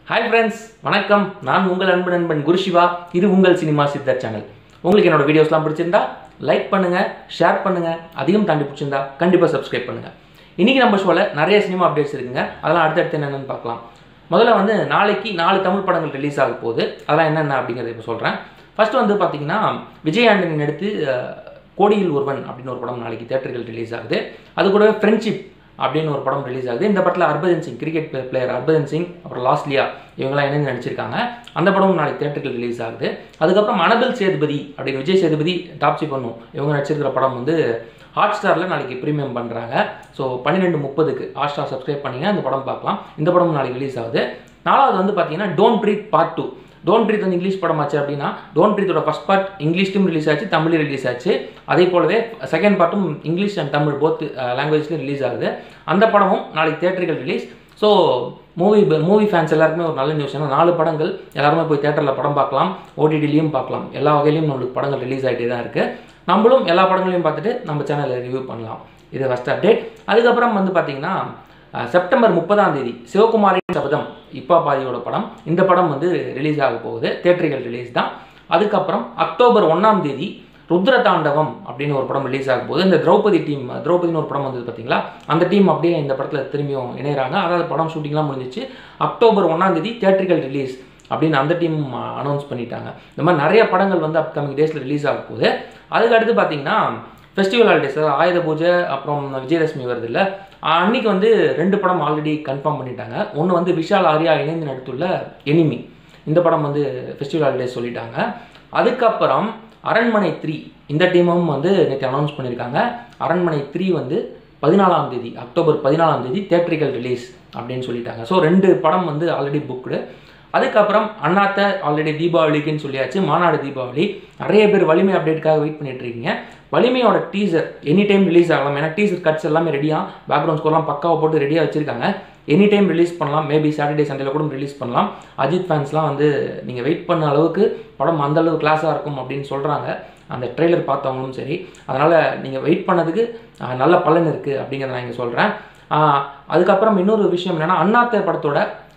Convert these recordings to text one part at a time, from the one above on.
hi friends வணக்கம் நான் உங்கள் அன்பு நண்பன் குருஷிவா இது உங்கள் சினிமா சித்தர் சேனல் உங்களுக்கு என்னோட வீடியோஸ்லாம் பிடிச்சிருந்தா லைக் பண்ணுங்க ஷேர் பண்ணுங்க அதிகம் தாண்டி பிடிச்சிருந்தா கண்டிப்பாக சப்ஸ்கிரைப் பண்ணுங்க இன்னைக்கு நம்ம ஷோவில் நிறைய சினிமா அப்டேட்ஸ் இருக்குங்க அதெல்லாம் அடுத்தடுத்து என்னென்னு பார்க்கலாம் முதல்ல வந்து நாளைக்கு நாலு தமிழ் படங்கள் ரிலீஸ் ஆக போகுது அதெல்லாம் என்னென்ன அப்படிங்கிறத இப்போ சொல்கிறேன் ஃபர்ஸ்ட் வந்து பார்த்தீங்கன்னா விஜய் ஆண்டனி நடித்து அஹ், கோடியில் ஒருவன் அப்படின்னு ஒரு படம் நாளைக்கு தேட்டர்கள் ரிலீஸ் ஆகுது அது கூடவே ஃப்ரெண்ட்ஷிப் அப்படின்னு ஒரு படம் ரிலீஸ் ஆகுது இந்த படத்தில் ஹர்பஜன் சிங் கிரிக்கெட் பிளேயர் ஹர்பஜன் சிங் அப்புறம் லாஸ்லியா இவங்கெல்லாம் இணைந்து நடிச்சிருக்காங்க அந்த படமும் நாளைக்கு தேட்டருக்கு ரிலீஸ் ஆகுது அதுக்கப்புறம் அனபில் சேதுபதி அப்படின்னு விஜய் சேதுபதி டாப்சி பண்ணும் இவங்க நடிச்சிருக்கிற படம் வந்து ஹாட் ஸ்டாரில் நாளைக்கு ப்ரீமியம் பண்ணுறாங்க ஸோ பன்னிரெண்டு முப்பதுக்கு ஹாட் ஸ்டார் சப்ஸ்கிரைப் பண்ணீங்க அந்த படம் பார்க்கலாம் இந்த படமும் நாளைக்கு ரிலீஸ் ஆகுது நாலாவது வந்து பார்த்தீங்கன்னா don't breathe part two don't breathe வந்து இங்கிலீஷ் படம் ஆச்சு அப்படின்னா டோன்ட் ப்ரீத்தோட ஃபஸ்ட் பார்ட் இங்கிலீஷ்லையும் ரிலீஸ் ஆச்சு தமிழ்லையும் ரிலீஸ் ஆச்சு அதே போலவே செகண்ட் பார்ட்டும் இங்கிலீஷ் அண்ட் தமிழ் போத் லாங்குவேஜ்லையும் ரிலீஸ் ஆகுது அந்த படமும் நாளைக்கு தேட்டர்கள் release so movie movie fans எல்லாருக்குமே ஒரு நல்ல நியூஸ் ஏன்னா நாலு படங்கள் எல்லாருமே போய் தேட்டரில் படம் பார்க்கலாம் ஓடிடிலையும் பார்க்கலாம் எல்லா வகையிலையும் நம்மளுக்கு படங்கள் ரிலீஸ் ஆகிட்டே தான் இருக்குது நம்மளும் எல்லா படங்களையும் பார்த்துட்டு நம்ம சேனலில் ரிவ்யூ பண்ணலாம் இது ஃபஸ்ட் அப்டேட் அதுக்கப்புறம் வந்து பார்த்தீங்கன்னா அஹ், செப்டம்பர் முப்பதாம் தேதி சிவகுமாரின் சபதம் இப்பா பாதியோட படம் இந்த படம் வந்து ரிலீஸ் ஆக போகுது தேட்டரிகள் ரிலீஸ் தான் அதுக்கப்புறம் அக்டோபர் ஒன்றாம் தேதி ருத்ர தாண்டவம் அப்படின்னு ஒரு படம் ரிலீஸ் ஆக போகுது இந்த திரௌபதி டீம் திரௌபதினு ஒரு படம் வந்தது பார்த்தீங்களா அந்த டீம் அப்படியே இந்த படத்தில் திரும்பியும் இணையறாங்க அதாவது படம் ஷூட்டிங்லாம் முடிஞ்சிச்சு அக்டோபர் ஒன்றாம் தேதி தேட்டரிகள் ரிலீஸ் அப்படின்னு அந்த டீம் அனௌன்ஸ் பண்ணிட்டாங்க இந்த மாதிரி நிறைய படங்கள் வந்து அப்கமிங் டேஸில் ரிலீஸ் ஆக போகுது அதுக்கு அடுத்து பார்த்தீங்கன்னா ஃபெஸ்டிவல் ஹாலிடேஸ் அதாவது ஆயுத பூஜை அப்புறம் விஜயதசமி வருது இல்லை அன்னைக்கு வந்து ரெண்டு படம் ஆல்ரெடி கன்ஃபார்ம் பண்ணிட்டாங்க ஒன்று வந்து விஷால் ஆர்யா இணைந்து நடித்துள்ள எனிமி இந்த படம் வந்து ஃபெஸ்டிவல் ஹாலிடேஸ் சொல்லிட்டாங்க அதுக்கப்புறம் அரண்மனை த்ரீ இந்த டீமும் வந்து நேற்று அனௌன்ஸ் பண்ணியிருக்காங்க அரண்மனை த்ரீ வந்து பதினாலாம் தேதி அக்டோபர் பதினாலாம் தேதி தேட்டரிக்கல் ரிலீஸ் அப்படின்னு சொல்லிட்டாங்க ஸோ ரெண்டு படம் வந்து ஆல்ரெடி புக்டு அதுக்கப்புறம் அண்ணாத்த ஆல்ரெடி தீபாவளிக்குன்னு சொல்லியாச்சு மாநாடு தீபாவளி நிறைய பேர் வலிமை அப்டேட்டுக்காக வெயிட் பண்ணிட்டு இருக்கீங்க வலிமையோட டீசர் எனி டைம் ரிலீஸ் ஆகலாம் ஏன்னா டீசர் கட்ஸ் எல்லாமே ரெடியாக பேக்ரவுண்ட் ஸ்கோர்லாம் பக்காவை போட்டு ரெடியாக வச்சிருக்காங்க எனி டைம் ரிலீஸ் பண்ணலாம் மேபி சாட்டர்டே சண்டேல கூட ரிலீஸ் பண்ணலாம் அஜித் ஃபேன்ஸ்லாம் வந்து நீங்கள் வெயிட் பண்ண அளவுக்கு படம் அந்த அளவு கிளாஸாக இருக்கும் அப்படின்னு சொல்கிறாங்க அந்த ட்ரெய்லர் பார்த்தவங்களும் சரி அதனால் நீங்கள் வெயிட் பண்ணதுக்கு ஆஹ், நல்ல பலன் இருக்குது அப்படிங்கிறத நான் இங்கே சொல்கிறேன் அதுக்கப்புறம் இன்னொரு விஷயம் என்னென்னா அண்ணாத்த படத்தோட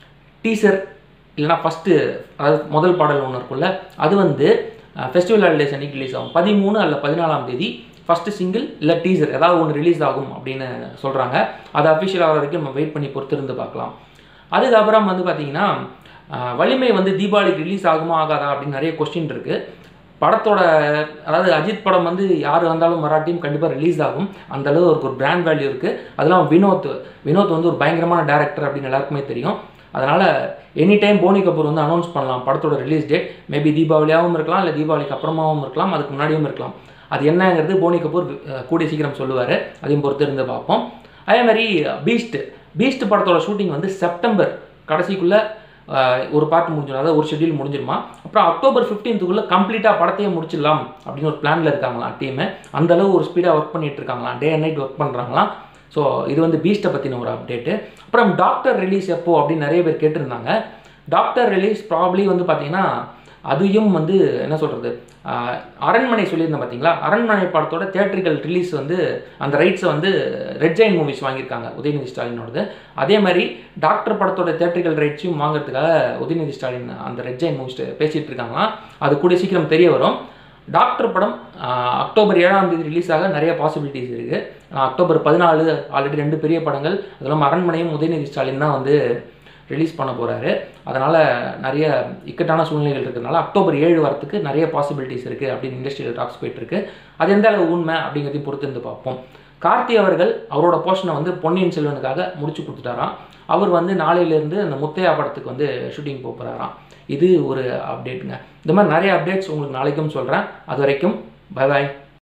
டீசர் இல்லைனா ஃபஸ்ட்டு அதாவது முதல் பாடல் ஒன்று இருக்கும்ல அது வந்து ஃபெஸ்டிவல் ஹாலிடேஸ் அன்னைக்கு ரிலீஸ் ஆகும் பதிமூணு அல்ல பதினாலாம் தேதி ஃபஸ்ட்டு சிங்கிள் இல்லை டீசர் ஏதாவது ஒன்று ரிலீஸ் ஆகும் அப்படின்னு சொல்கிறாங்க அது அஃபிஷியல் ஆகிற வரைக்கும் நம்ம வெயிட் பண்ணி பொறுத்திருந்து பார்க்கலாம் அதுக்கப்புறம் வந்து பார்த்தீங்கன்னா ஆஹ், வலிமை வந்து தீபாவளிக்கு ரிலீஸ் ஆகுமா ஆகாதா அப்படின்னு நிறைய கொஸ்டின் இருக்குது படத்தோட அதாவது அஜித் படம் வந்து யார் வந்தாலும் மராட்டியும் கண்டிப்பாக ரிலீஸ் ஆகும் அந்த அளவு ஒரு ஒரு பிராண்ட் வேல்யூ இருக்குது அதெல்லாம் வினோத் வினோத் வந்து ஒரு பயங்கரமான டேரக்டர் அப்படின்னு எல்லாருக்குமே தெரியும் அதனால் எனி டைம் போனி கபூர் வந்து அனௌன்ஸ் பண்ணலாம் படத்தோட ரிலீஸ் டேட் மேபி தீபாவளியாகவும் இருக்கலாம் இல்லை தீபாவளிக்கு அப்புறமாவும் இருக்கலாம் அதுக்கு முன்னாடியும் இருக்கலாம் அது என்னங்கிறது போனி கபூர் அஹ், கூடிய சீக்கிரம் சொல்லுவார் அதையும் பொறுத்து இருந்து பார்ப்போம் அதே மாதிரி பீஸ்ட் பீஸ்ட் படத்தோட ஷூட்டிங் வந்து செப்டம்பர் கடைசிக்குள்ளே ஒரு பார்ட் முடிஞ்சிடும் அதாவது ஒரு ஷெட்யூல் முடிஞ்சிருமா அப்புறம் அக்டோபர் ஃபிஃப்டீன்த்துக்குள்ளே கம்ப்ளீட்டாக படத்தையே முடிச்சிடலாம் அப்படின்னு ஒரு பிளானில் இருக்காங்களாம் டீமு அந்தளவு ஒரு ஸ்பீடாக ஒர்க் பண்ணிட்டு இருக்காங்களாம் டே அண்ட் நைட் ஒர்க் பண்ணுறாங்களாம் ஸோ இது வந்து பீஸ்ட்டை பற்றின ஒரு அப்டேட்டு அப்புறம் டாக்டர் ரிலீஸ் எப்போ அப்படின்னு நிறைய பேர் கேட்டிருந்தாங்க டாக்டர் ரிலீஸ் ப்ராப்ளி வந்து பார்த்தீங்கன்னா அதையும் வந்து என்ன சொல்கிறது அரண்மனை சொல்லியிருந்தேன் பார்த்தீங்களா அரண்மனை படத்தோட தேட்டரிக்கல் ரிலீஸ் வந்து அந்த ரைட்ஸை வந்து ரெட் ஜெயின் மூவிஸ் வாங்கியிருக்காங்க உதயநிதி ஸ்டாலினோடது அதே மாதிரி டாக்டர் படத்தோட தேட்டரிக்கல் ரைட்ஸையும் வாங்குறதுக்காக உதயநிதி ஸ்டாலின் அந்த ரெட் ஜெயின் மூவிஸ் பேசிகிட்டு இருக்காங்களாம் அது கூடிய சீக்கிரம் தெரிய வரும் டாக்டர் படம் ஆஹ், அக்டோபர் ஏழாம் தேதி ரிலீஸ் ஆக நிறைய பாசிபிலிட்டிஸ் இருக்குது அக்டோபர் பதினாலு ஆல்ரெடி ரெண்டு பெரிய படங்கள் அது இல்லாமல் அரண்மனையும் உதயநிதி ஸ்டாலின் தான் வந்து ரிலீஸ் பண்ண போகிறாரு அதனால் நிறைய இக்கட்டான சூழ்நிலைகள் இருக்கிறதுனால அக்டோபர் ஏழு வரத்துக்கு நிறைய பாசிபிலிட்டிஸ் இருக்குது அப்படின்னு இண்டஸ்ட்ரியல் டாக்ஸ் போயிட்டுருக்கு அது எந்த அளவு உண்மை அப்படிங்கிறதையும் பொறுத்து இருந்து பார்ப்போம் கார்த்தி அவர்கள் அவரோட போர்ஷனை வந்து பொன்னியின் செல்வனுக்காக முடிச்சு கொடுத்துட்டாராம் அவர் வந்து நாளையிலேருந்து அந்த முத்தையா படத்துக்கு வந்து ஷூட்டிங் போக போகிறாராம் இது ஒரு அப்டேட்டுங்க இந்த மாதிரி நிறைய அப்டேட்ஸ் உங்களுக்கு நாளைக்கும் சொல்கிறேன் அது வரைக்கும் பை பாய்